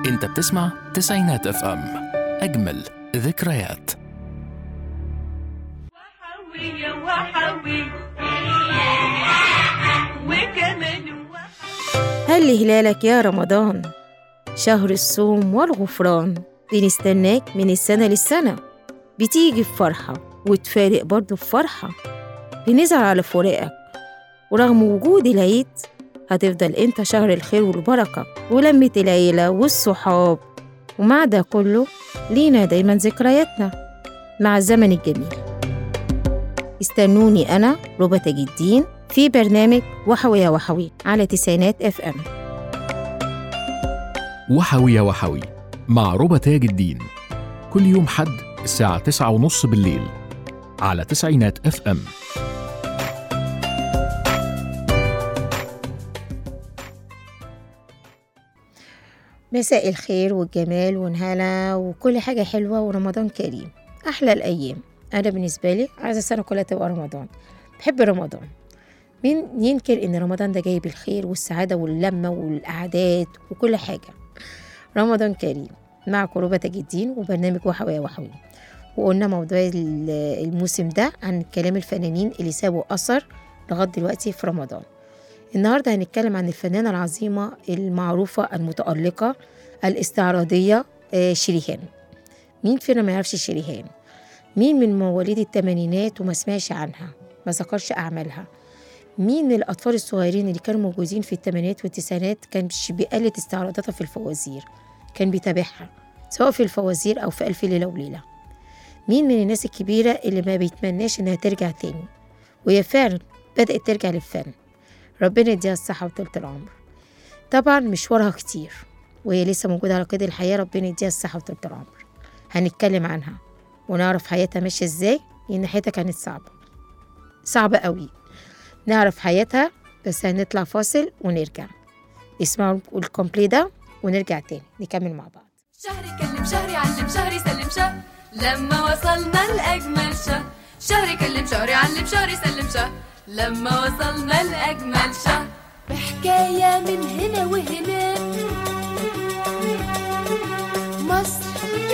انت بتسمع تسعينات اف ام اجمل ذكريات وحوي يا وحوي وكمان هل هلالك يا رمضان شهر الصوم والغفران بنستناك من السنة للسنة بتيجي بفرحة وتفارق برضه بفرحة بنزعل على فراقك ورغم وجود العيد هتفضل انت شهر الخير والبركة ولمة العيلة والصحاب ومع ده كله لينا دايما ذكرياتنا مع الزمن الجميل استنوني أنا ربى تاج الدين في برنامج وحوي يا وحوي على تسعينات اف ام وحوي يا وحوي مع ربى تاج الدين كل يوم حد الساعة تسعة ونص بالليل على تسعينات اف ام مساء الخير والجمال والهنا وكل حاجة حلوة ورمضان كريم أحلى الأيام أنا بالنسبة لي عايزة السنة كلها تبقى رمضان بحب رمضان مين ينكر إن رمضان ده جايب الخير والسعادة واللمة والأعداد وكل حاجة رمضان كريم مع قربة تاج الدين وبرنامج وحوي وحوي وقلنا موضوع ال- الموسم ده عن كلام الفنانين اللي سابوا أثر لغاية دلوقتي في رمضان النهاردة هنتكلم عن الفنانة العظيمة المعروفة المتألقة الاستعراضية آه، شريهان مين فينا ما يعرفش شريهان مين من مواليد الثمانينات وما سمعش عنها ما ذكرش أعمالها مين من الأطفال الصغيرين اللي كانوا موجودين في الثمانينات والتسعينات كان مش بيقلد استعراضاتها في الفوازير كان بيتابعها سواء في الفوازير أو في ألف ليلة وليلة مين من الناس الكبيرة اللي ما بيتمناش إنها ترجع تاني وهي فعلا بدأت ترجع للفن ربنا يديها الصحة وطولة العمر طبعا مشوارها كتير وهي لسه موجودة على قيد الحياة ربنا يديها الصحة وطولة العمر هنتكلم عنها ونعرف حياتها ماشية ازاي لأن حياتها كانت صعبة صعبة قوي نعرف حياتها بس هنطلع فاصل ونرجع اسمعوا الكومبلي ده ونرجع تاني نكمل مع بعض شهري كلم شهري علم شهري سلم شهر لما وصلنا لأجمل شهر شهري كلم شهري علم شهري سلم شهر لما وصلنا لأجمل شهر بحكاية من هنا وهنا مصر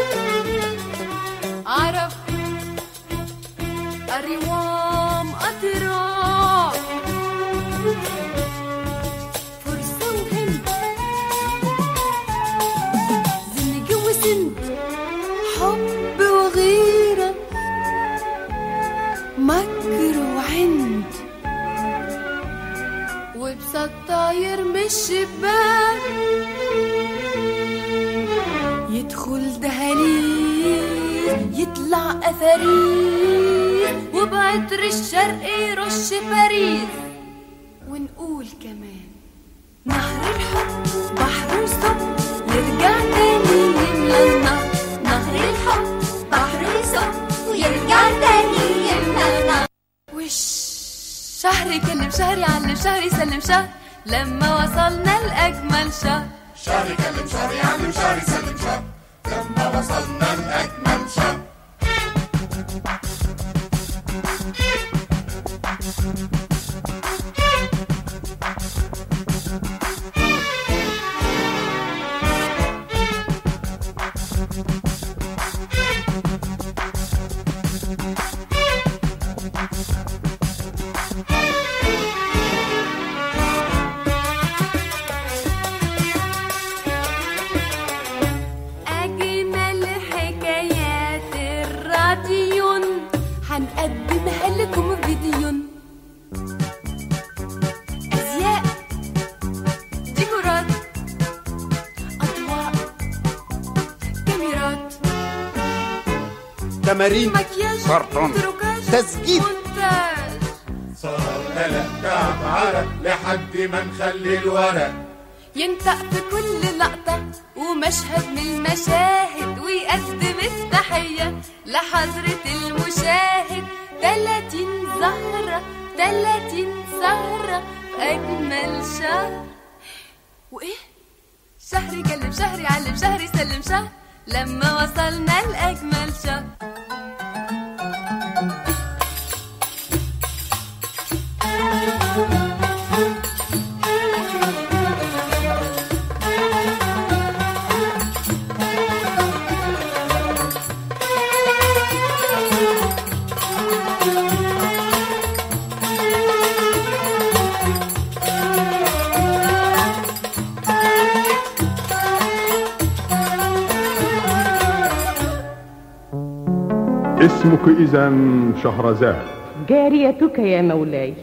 عرب أريوام أطراف فرصة وهند زنج وسند حب وغيرة مكر وعند وبسط طاير من الشباك يدخل دهاليز يطلع أثريز وبعطر الشرق يرش باريس ونقول كمان نهر الحب بحر وصب يرجع تاني يملى النهر نهر الحب بحر وصب ويرجع تاني يملى النهر وش شهري كلم شهري علم شهري سلم شهر لما وصلنا لأجمل شهر شهري كلم شهري علم شهري سلم شهر لما وصلنا لأجمل شهر أجمل حكايات الراديو هنقدمها لكم فيديو أزياء ديكورات أضواء كاميرات تمارين مكياج سرطان. تروكاج تسجيل. مونتاج صار تلات عرق لحد ما نخلي الورق ينطق في كل لقطة ومشهد من المشاهد ويقدم التحية لحضرة المشاهد تلاتين زهرة تلاتين سهرة في أجمل شهر وإيه؟ شهري كلم شهري علم شهري سلم شهر لما وصلنا لأجمل شهر اسمك إذا شهرزاد جاريتك يا مولاي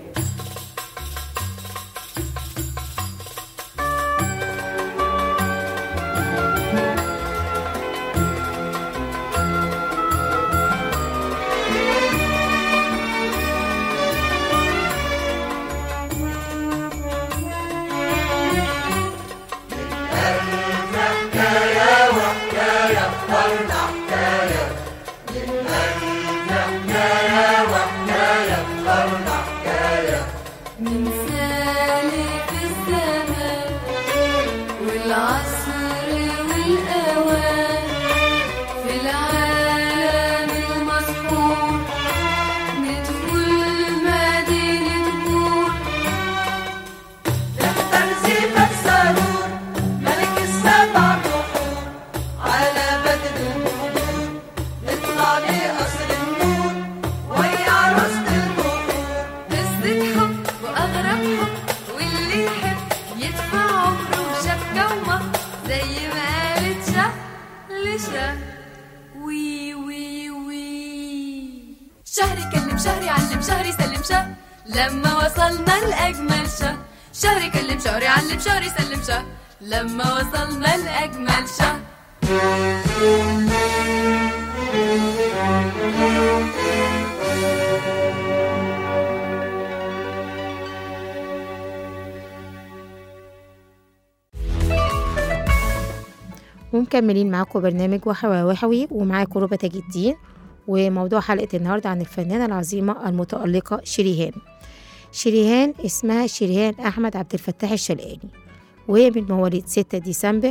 من سالف الزمان والعصر والأوان في العالم المسحور ندخل مدينة نور تنزيفك سرور ملك السبع بحور على بدر البحور نطلع لقصر النور ويا عروسة البحور قصة حب وأغرب حب واللي يحب يدفع عمره وشبكة ومهر زي ما قالت شه لشه وي وي وي شهري كلم شهري علم شهري سلم شه لما وصلنا لأجمل شه شهري كلم شهري علم شهري سلم شه لما وصلنا لأجمل شه ومكملين معاكم برنامج وحوي وحوي ومعاكم ربى تاج الدين وموضوع حلقة النهاردة عن الفنانة العظيمة المتألقة شريهان شريهان اسمها شريهان أحمد عبد الفتاح الشلقاني وهي من مواليد 6 ديسمبر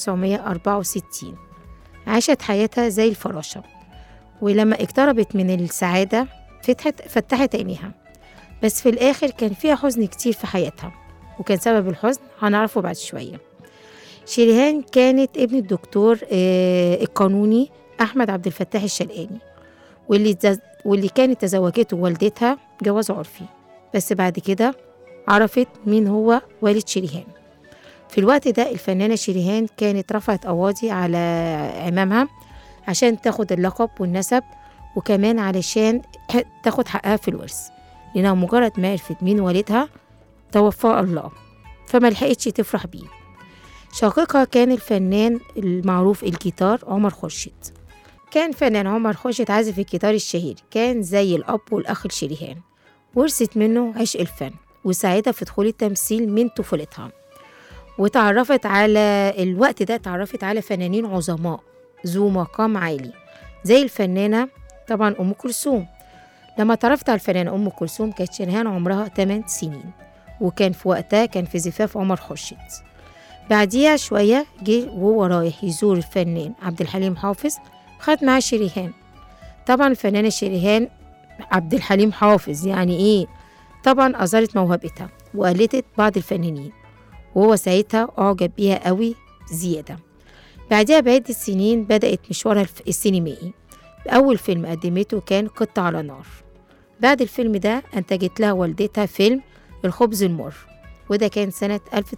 1964 عاشت حياتها زي الفراشة ولما اقتربت من السعادة فتحت فتحت عينيها بس في الآخر كان فيها حزن كتير في حياتها وكان سبب الحزن هنعرفه بعد شوية شريهان كانت ابن الدكتور آه، القانوني أحمد عبد الفتاح الشلقاني واللي تز- واللي كانت تزوجته والدتها جواز عرفي بس بعد كده عرفت مين هو والد شريهان في الوقت ده الفنانة شريهان كانت رفعت قواضي على عمامها عشان تاخد اللقب والنسب وكمان علشان تاخد حقها في الورث لأنها مجرد ما عرفت مين والدها توفاه الله فما لحقتش تفرح بيه شقيقها كان الفنان المعروف الجيتار عمر خورشيد كان فنان عمر خورشيد عازف الجيتار الشهير كان زي الأب والأخ لشريهان ورثت منه عشق الفن وساعدها في دخول التمثيل من طفولتها وتعرفت على الوقت ده تعرفت على فنانين عظماء ذو مقام عالي زي الفنانة طبعا أم كلثوم لما تعرفت على الفنانة أم كلثوم كانت شريهان عمرها 8 سنين وكان في وقتها كان في زفاف عمر خورشيد بعديها شوية جه وهو رايح يزور الفنان عبد الحليم حافظ خد معاه شريهان طبعا الفنانة شريهان عبد الحليم حافظ يعني ايه طبعا أظهرت موهبتها وقلدت بعض الفنانين وهو ساعتها أعجب بيها قوي زيادة بعدها بعدة سنين بدأت مشوارها الف- السينمائي أول فيلم قدمته كان قطة على نار بعد الفيلم ده أنتجت لها والدتها فيلم الخبز المر وده كان سنة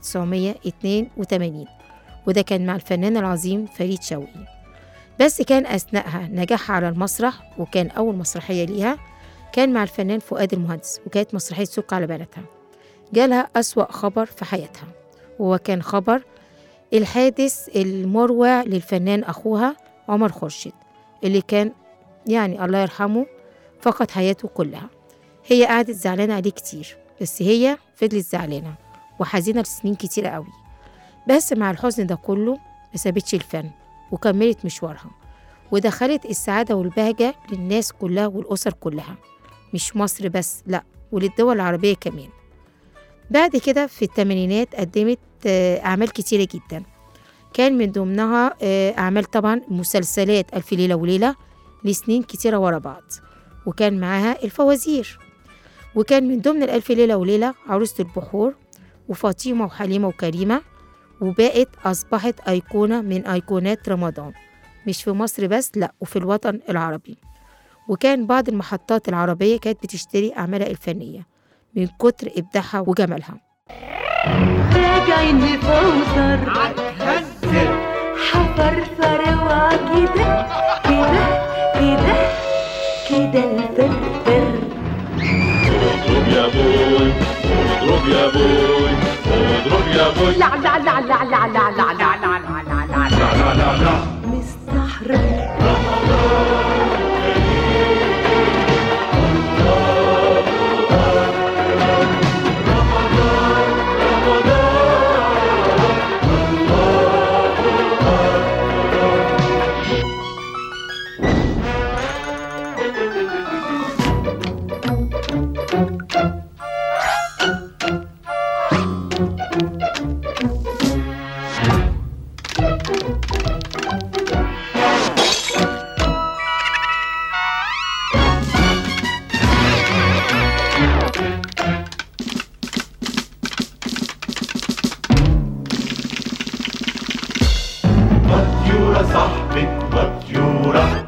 1982 وده كان مع الفنان العظيم فريد شوقي بس كان أثناءها نجاحها على المسرح وكان أول مسرحية ليها كان مع الفنان فؤاد المهندس وكانت مسرحية سك على بناتها جالها أسوأ خبر في حياتها وهو كان خبر الحادث المروع للفنان أخوها عمر خورشيد اللي كان يعني الله يرحمه فقد حياته كلها هي قعدت زعلانة عليه كتير بس هي فضلت زعلانة وحزينة لسنين كتيرة قوي بس مع الحزن ده كله ما سابتش الفن وكملت مشوارها ودخلت السعادة والبهجة للناس كلها والأسر كلها مش مصر بس لأ وللدول العربية كمان بعد كده في الثمانينات قدمت آه، أعمال كتيرة جدا كان من ضمنها آه، أعمال طبعا مسلسلات ألف ليلة وليلة لسنين كتيرة ورا بعض وكان معاها الفوازير وكان من ضمن الألف ليلة وليلة عروسة البحور وفاطمة وحليمة وكريمة وبقت أصبحت أيقونة من أيقونات رمضان مش في مصر بس لأ وفي الوطن العربي وكان بعض المحطات العربية كانت بتشتري أعمالها الفنية من كتر إبداعها وجمالها راجعين نفوزر حفرفر وكده كده كده كده الفرفر اضرب يا بوي اضرب يا بوي اضرب يا بوي لا لا لا لا لا لا لا لا لا لا لا لا لا لا لا لا مستحرم مطيورة صاحبك مطيورة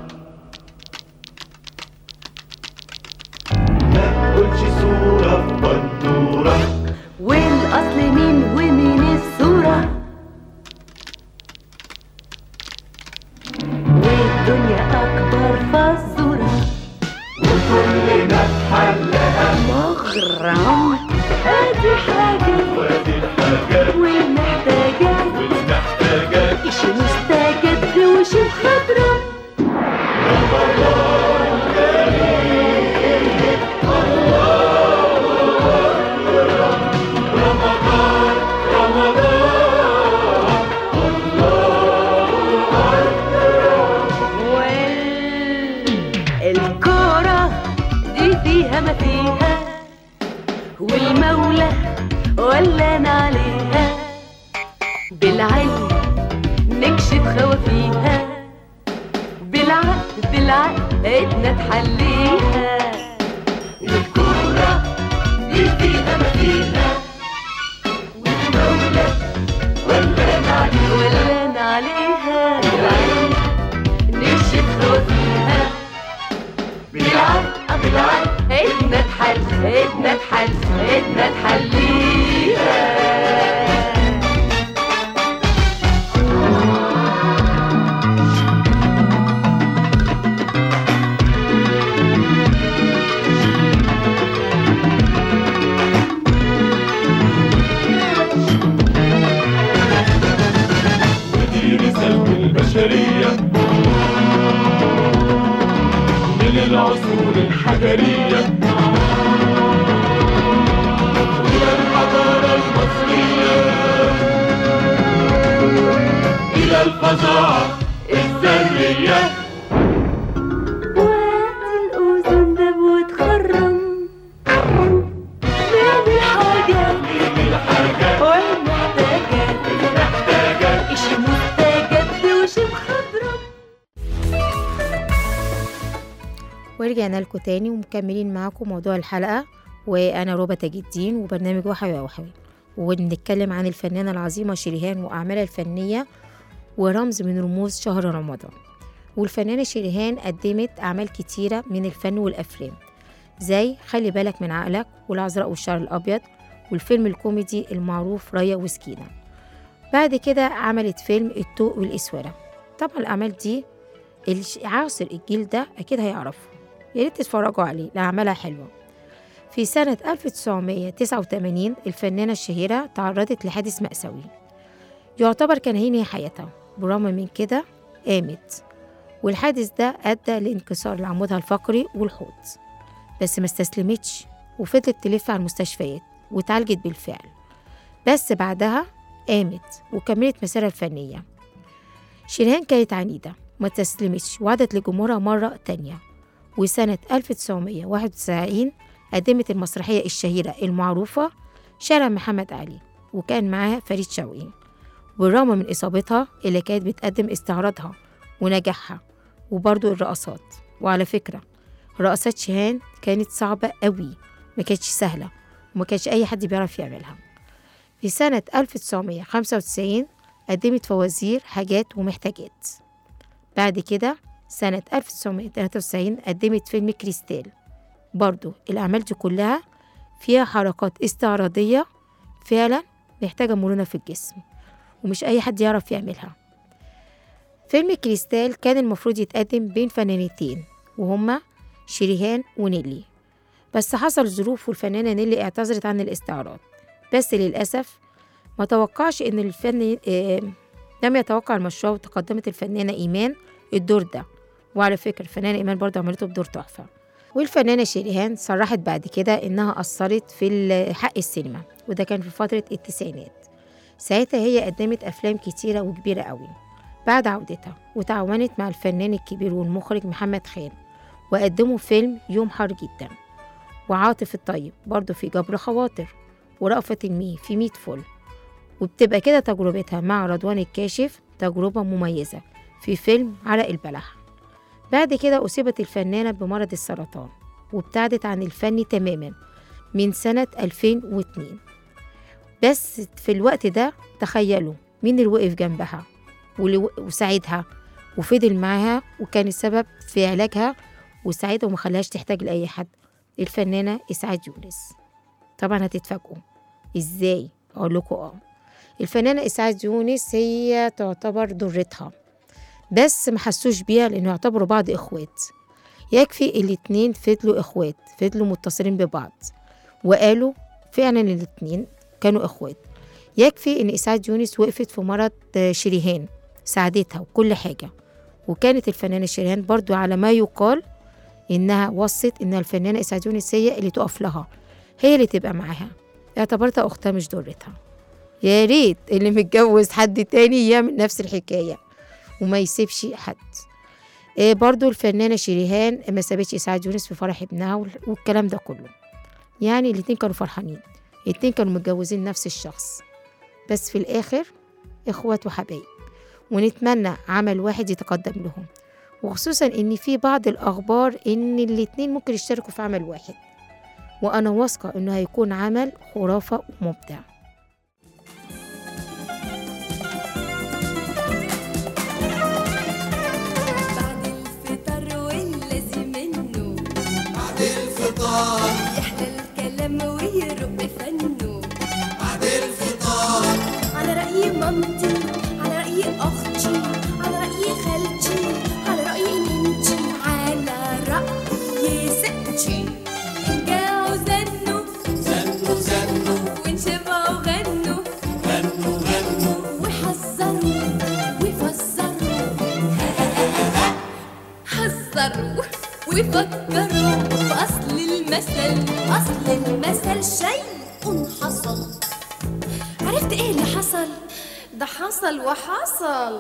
ما تقولش صورة في بندورة والاصل مين ومين الصورة والدنيا اكبر فزورة وكلنا اتحلها مغرم ادي حاجة وادي الحاجات ومحتاجة والمحتاجات إشي مستجد وشي مخضرم الكورة دي فيها ما فيها والمولى ولان عليها بالعلم نكشف خوافيها بالعقل بالعقل ايدنا تحليها الكورة دي فيها ما فيها والمولى ولان عليها ولان عليها بالعلم نكشف خوافيها بالعقل بالعقل ايدنا تحل ايدنا تحل ايدنا تحليها ودي رسالة البشرية من العصور الحجرية إلى الحضارة المصرية إلى الفظاعة الذرية وقت الأذن دب وتخرم نعمل حاجات من الحاجات والمحتاجات المحتاجات إشي مستجد وشي مخضرم ورجعنا لكم تاني ومكملين معاكم موضوع الحلقة وأنا روبا تاج الدين وبرنامج وحوي يا وحوي وبنتكلم عن الفنانة العظيمة شريهان وأعمالها الفنية ورمز من رموز شهر رمضان والفنانة شريهان قدمت أعمال كتيرة من الفن والأفلام زي خلي بالك من عقلك والعذراء والشعر الأبيض والفيلم الكوميدي المعروف ريا وسكينة بعد كده عملت فيلم الطوق والإسورة طبعا الأعمال دي اللي عاصر الجيل ده أكيد هيعرفه يا ريت تتفرجوا عليه لأعمالها حلوة في سنة 1989 الفنانة الشهيرة تعرضت لحادث مأساوي يعتبر كان هينهي حياتها بالرغم من كده قامت والحادث ده أدى لانكسار لعمودها الفقري والحوض بس ما استسلمتش وفضلت تلف على المستشفيات واتعالجت بالفعل بس بعدها قامت وكملت مسيرها الفنية شيرين كانت عنيدة ما تسلمتش وعدت لجمهورها مرة تانية وسنة 1991 قدمت المسرحية الشهيرة المعروفة شارع محمد علي وكان معاها فريد شوقي بالرغم من إصابتها اللي كانت بتقدم استعراضها ونجاحها وبرضو الرقصات وعلى فكرة رقصات شيهان كانت صعبة قوي ما كانتش سهلة وما كانش أي حد بيعرف يعملها في سنة 1995 قدمت فوازير حاجات ومحتاجات بعد كده سنة 1993 قدمت فيلم كريستال برضو الأعمال دي كلها فيها حركات استعراضية فعلا محتاجة مرونة في الجسم ومش أي حد يعرف يعملها فيلم كريستال كان المفروض يتقدم بين فنانتين وهما شريهان ونيلي بس حصل ظروف والفنانة نيلي اعتذرت عن الاستعراض بس للأسف ما توقعش إن الفن آه، لم يتوقع المشروع وتقدمت الفنانة إيمان الدور ده وعلى فكرة الفنانة إيمان برضه عملته بدور تحفة والفنانة شريهان صرحت بعد كده إنها أثرت في ال- حق السينما وده كان في فترة التسعينات ساعتها هي قدمت أفلام كتيرة وكبيرة قوي بعد عودتها وتعاونت مع الفنان الكبير والمخرج محمد خان وقدموا فيلم يوم حار جدا وعاطف الطيب برضه في جبر خواطر ورأفت الميه في ميت فل وبتبقى كده تجربتها مع رضوان الكاشف تجربة مميزة في فيلم عرق البلح بعد كده أصيبت الفنانة بمرض السرطان وابتعدت عن الفن تماما من سنة 2002 بس في الوقت ده تخيلوا مين اللي وقف جنبها واللي و- وساعدها وفضل معاها وكان السبب في علاجها وساعدها وما خلاهاش تحتاج لأي حد الفنانة إسعاد يونس طبعا هتتفاجئوا ازاي اقول لكم اه الفنانة إسعاد يونس هي تعتبر ضرتها بس ما حسوش بيها لأنه يعتبروا بعض إخوات يكفي الاتنين فضلوا إخوات فضلوا متصلين ببعض وقالوا فعلا الاتنين كانوا إخوات يكفي إن إسعاد يونس وقفت في مرض آه، شريهان ساعدتها وكل حاجة وكانت الفنانة شريهان برضو على ما يقال إنها وصت إن الفنانة إسعاد يونس هي اللي تقف لها هي اللي تبقى معاها اعتبرتها أختها مش ضرتها يا ريت اللي متجوز حد تاني يعمل نفس الحكاية وما يسيبش حد إيه برضو الفنانة شريهان ما سابتش إسعاد يونس في فرح ابنها وال- والكلام ده كله يعني الاتنين كانوا فرحانين الاتنين كانوا متجوزين نفس الشخص بس في الآخر إخوات وحبايب ونتمنى عمل واحد يتقدم لهم وخصوصا إن في بعض الأخبار إن الاتنين ممكن يشتركوا في عمل واحد وأنا واثقة إنه هيكون عمل خرافة ومبدع بعد الفطار والذي منه بعد الفطار يحلى الكلام ويرق فنه بعد الفطار على رأي مامتي على رأي أختي على رأي خالتي على رأي ننتي على رأي ستي جاعوا زنوا زنوا زنوا وانشبعوا غنوا غنوا غنوا وحذروا وفسروا حذروا وفكروا في أصل المثل أصل المثل شيء حصل عرفت إيه اللي حصل؟ ده حصل وحصل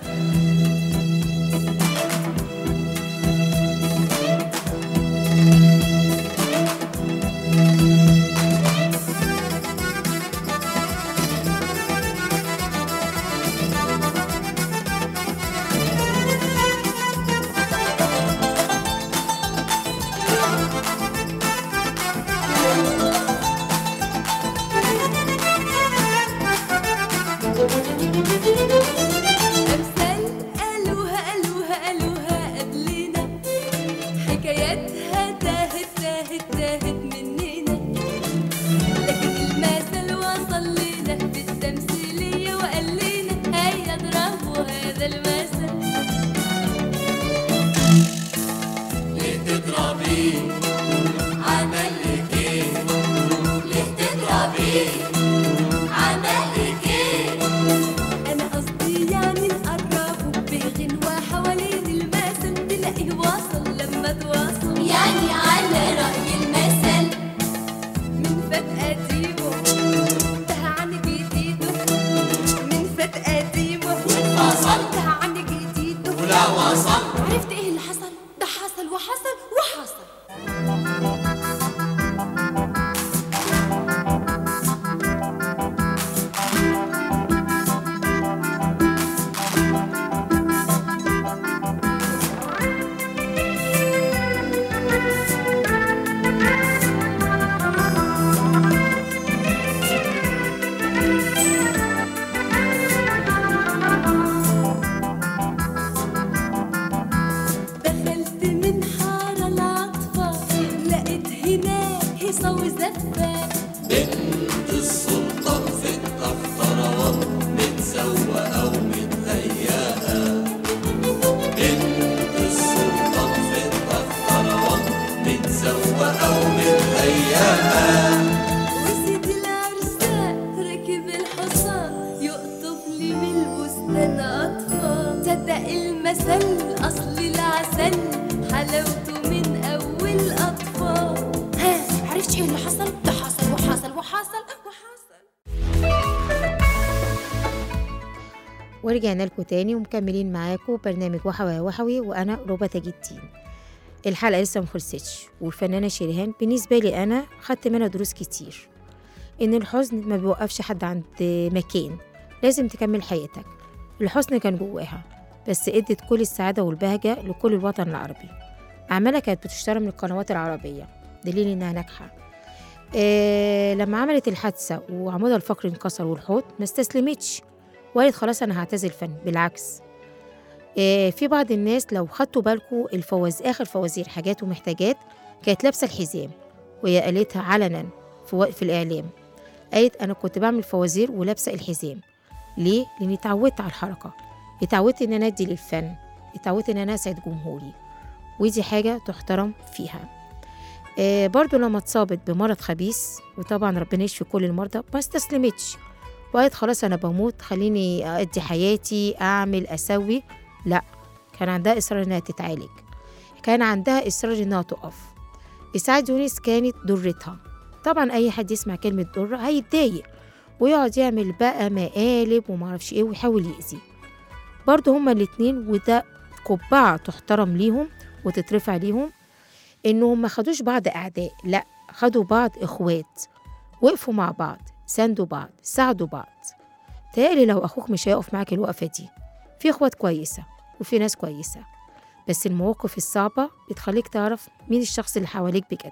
أمثال قالوها قالوها قالوها قبلنا حكاياتها تاهت تاهت تاهت مننا لكن المثل وصل لنا بالتمثيلية وقال لنا هيا اضربوا هذا المثل ليه تضربيه عمل لك ايه ليه تضربيه عمل لك ايه أنا قصدي يعني نقربه بغنوة حوالين المثل تلاقيه واصل لما تواصل يعني على رأي المثل من فات قديمه انتهى عن جديده من فات قديمه واتفصل. انتهى عن جديده ولا وصل عرفت ايه اللي حصل؟ ده حصل وحصل وحصل دخلت من حارة العطفة لقيت هناك هيصة وزفة بنت السلطان في الطفتروان متسوقة ومتهيئة بنت السلطان في الطفتروان مثل أصل العسل حلاوته من أول أطفال ها عرفت إيه اللي حصل؟ ده حصل وحصل وحصل وحصل ورجعنا لكم تاني ومكملين معاكم برنامج وحوي يا وحوي وانا روبا تاج الدين الحلقه لسه ما خلصتش والفنانه شيريهان بالنسبه لي انا خدت منها دروس كتير ان الحزن ما بيوقفش حد عند مكان لازم تكمل حياتك الحزن كان جواها بس ادت كل السعاده والبهجه لكل الوطن العربي اعمالها كانت بتشترى من القنوات العربيه دليل انها ناجحه إيه لما عملت الحادثه وعمودها الفقري انكسر والحوض ما استسلمتش وقالت خلاص انا هعتزل الفن بالعكس آه، في بعض الناس لو خدتوا بالكم الفواز اخر فوازير حاجات ومحتاجات كانت لابسه الحزام وهي قالتها علنا في, وق- في الاعلام قالت انا كنت بعمل فوازير ولابسه الحزام ليه لاني اتعودت على الحركه اتعودت ان انا ادي للفن اتعودت ان انا اسعد جمهوري ودي حاجه تحترم فيها آه برضو لما اتصابت بمرض خبيث وطبعا ربنا يشفي كل المرضى ما استسلمتش وقالت خلاص انا بموت خليني ادي حياتي اعمل اسوي لا كان عندها اصرار انها تتعالج كان عندها اصرار انها تقف اسعاد يونس كانت ضرتها طبعا اي حد يسمع كلمه ضره هيتضايق ويقعد يعمل بقى مقالب ومعرفش ايه ويحاول يأذي برضه هما الاتنين وده قبعة تحترم ليهم وتترفع ليهم انهم ما خدوش بعض اعداء لا خدوا بعض اخوات وقفوا مع بعض ساندوا بعض ساعدوا بعض تهيألي لو أخوك مش هيقف معاك الوقفة دي في إخوات كويسة وفي ناس كويسة بس المواقف الصعبة بتخليك تعرف مين الشخص اللي حواليك بجد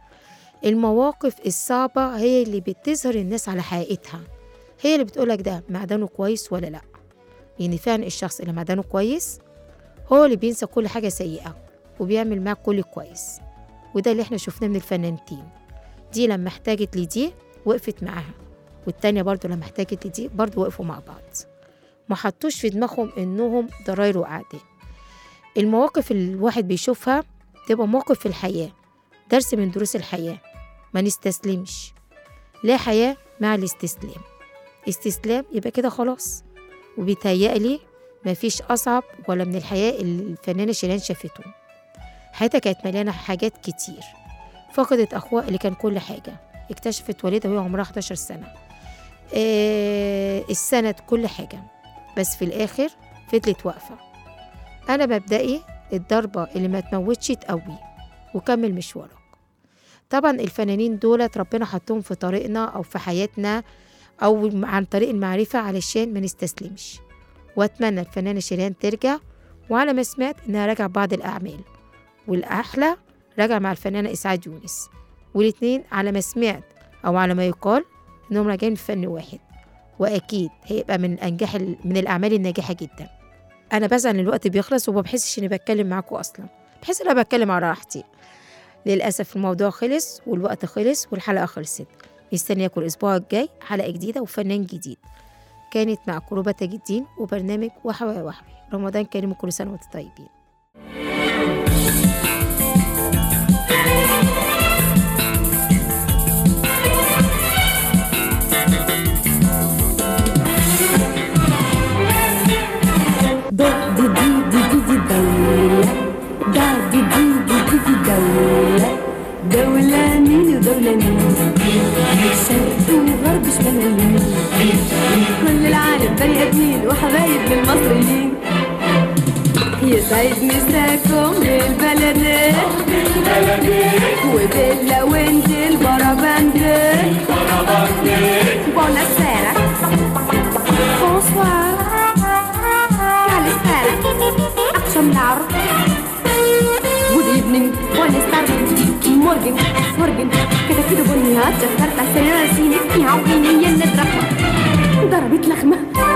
المواقف الصعبة هي اللي بتظهر الناس على حقيقتها هي اللي بتقولك ده معدنه كويس ولا لأ لأن فعلا الشخص اللي معدنه كويس هو اللي بينسى كل حاجة سيئة وبيعمل معاك كل كويس وده اللي احنا شفناه من الفنانتين دي لما احتاجت لدي وقفت معاها والتانية برضو لما احتاجت لدي برضو وقفوا مع بعض ما حطوش في دماغهم انهم ضراير واعداء المواقف اللي الواحد بيشوفها تبقى موقف في الحياة درس من دروس الحياة ما نستسلمش لا حياة مع الاستسلام استسلام يبقى كده خلاص وبيتهيألي مفيش أصعب ولا من الحياة اللي الفنانة شيرين شافته حياتها كانت مليانة حاجات كتير فقدت أخوها اللي كان كل حاجة اكتشفت والدها وهي عمرها 11 سنة آه السند كل حاجة بس في الآخر فضلت واقفة أنا مبدئي الضربة اللي ما تموتش تقوي وكمل مشوارك طبعا الفنانين دولت ربنا حطهم في طريقنا أو في حياتنا أو عن طريق المعرفة علشان ما نستسلمش وأتمنى الفنانة شيرين ترجع وعلى ما سمعت إنها راجعة بعض الأعمال والأحلى راجع مع الفنانة إسعاد يونس والاتنين على ما سمعت أو على ما يقال إنهم راجعين في فن واحد وأكيد هيبقى من أنجح ال- من الأعمال الناجحة جدا أنا بزعل إن الوقت بيخلص وما بحسش إني بتكلم معاكم أصلا بحس إن أنا بتكلم على راحتي للأسف الموضوع خلص والوقت خلص والحلقة خلصت مستنياكم الأسبوع الجاي حلقة جديدة وفنان جديد كانت معكم روبا تاج الدين وبرنامج وحوي يا وحوي رمضان كريم وكل سنة وانتم طيبين دو دي دي دي دي دي دولة دا دي دي دي دي دي دولة دولة مين ودولة مين شرق وغرب شمال ويمين كل العالم بني ادمين وحبايب للمصريين يسعد مساكم بالبلد وبيلا وانجل بربند Buonasera Bonsoir Καλησπέρα أقسم العرب Good evening Buonasera Morgen Morgen كده كده بنيات جفرت على السنة سينك يا عويني يلا درخمة ضربت لخمة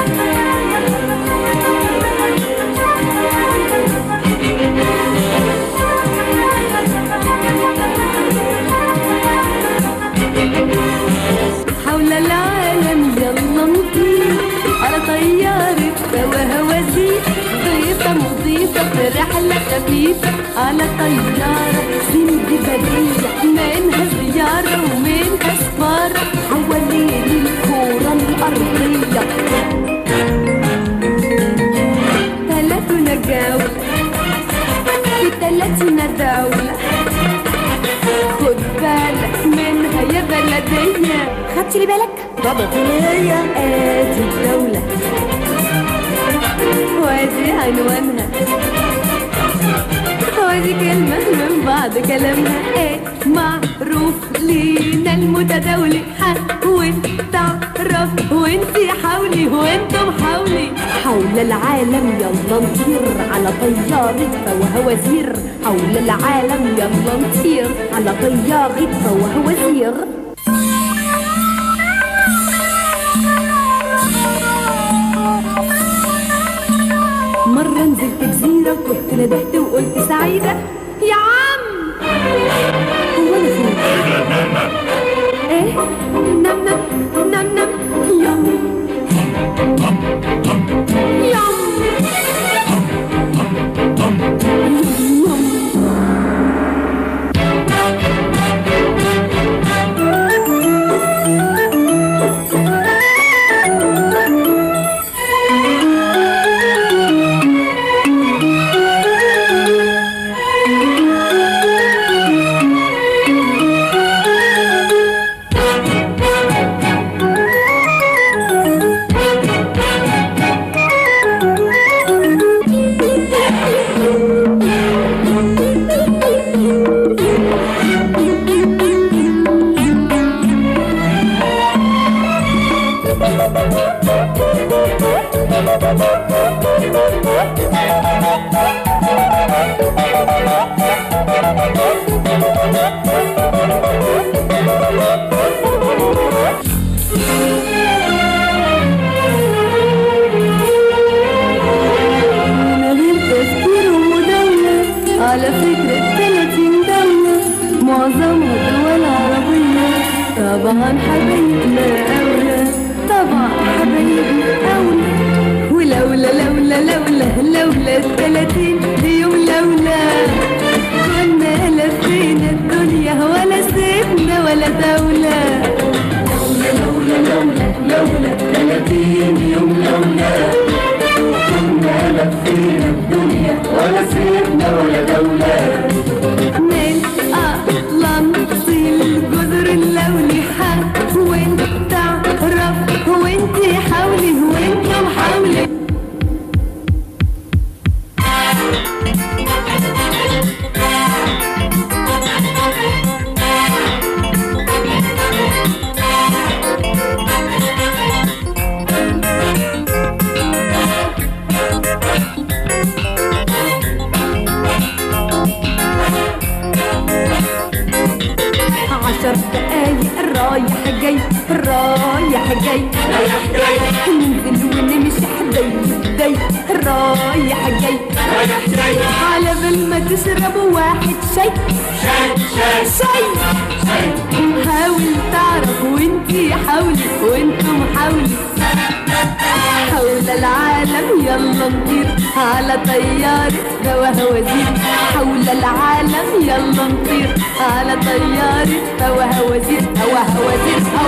حول العالم يلا نطير على طيارة هوا هوازير ضيفة مضيفة في رحلة خفيفة على طيارة سندبادية منها زيارة ومنها سفارة حوالين الكورة الأرضية ثلاث نجاة عنوانها ودي كلمة من بعض كلامها ايه معروف لينا المتداولي حاول تعرف وانتي حاولي وانتم حاولي حول العالم يلا نطير على طيارة وهوازير حول العالم يلا نطير على طيارة وهوازير مرة نزلت جزيرة وكنت ندهت وقلت سعيدة يا عم هو أنا فين؟ إيه؟ نم نم نم نم يم يم يم من غير تفكير ومداولة على فكرة 30 دولة معظمها دول عربية طبعا حبايبنا أولى طبعا حبايبنا أولى ولولا لولا لولا لولا الثلاثين يوم لولا كنا لفينا الدنيا ولا سيبنا ولا دولة لولا لولا لولا لولا الثلاثين يوم لولا كنا لفينا الدنيا ولا سيبنا ولا دولة من أقلام طيل جذر اللولي حق وانت تعرف وانت حاولي وانتم حاولي عشر دقايق رايح جاي رايح جاي رايح جاي ننزل ونمشي حدي حدي رايح جاي رايح جاي على بال ما تشربوا واحد شاي شاي شاي شاي حاول تعرف وانتي حاولي وانتم حاولي حول العالم يلا نطير على طيارة وهوازير حول العالم يلا نطير على طيارة وهوازير وهوازير